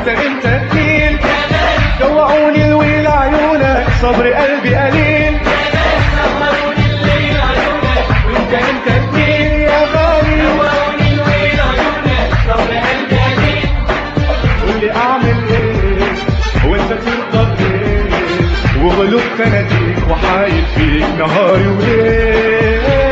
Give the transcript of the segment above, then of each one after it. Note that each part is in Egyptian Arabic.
وانت انت تميل جوعوني الويل عيونك صبر قلبي قليل سهروني الليل عيونك وانت انت تميل يا غالي سهروني الليل عيونك صبر قلبي قليل واللي اعمل ايه وانت ترضى بايه وغلبت اناديك وحايل فيك نهاري وليل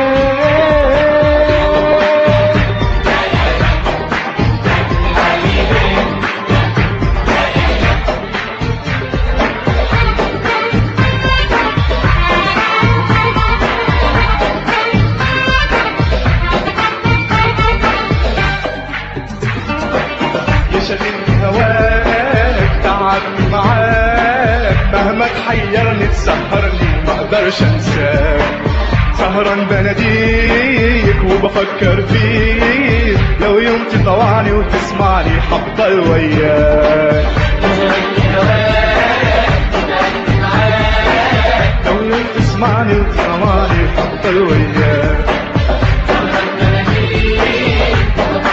يشغل هواك تعبني معاك مهما تحيرني تسهرني ما اقدرش انساك سهران بناديك وبفكر فيك لو يوم تطوعني وتسمعني حفضل وياك لو يوم تسمعني وتسمعني حفضل وياك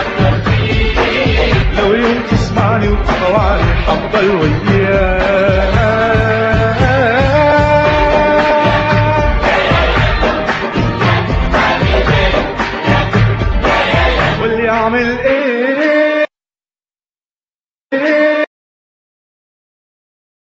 لو يوم تسمعني وتطوعني حفضل وياك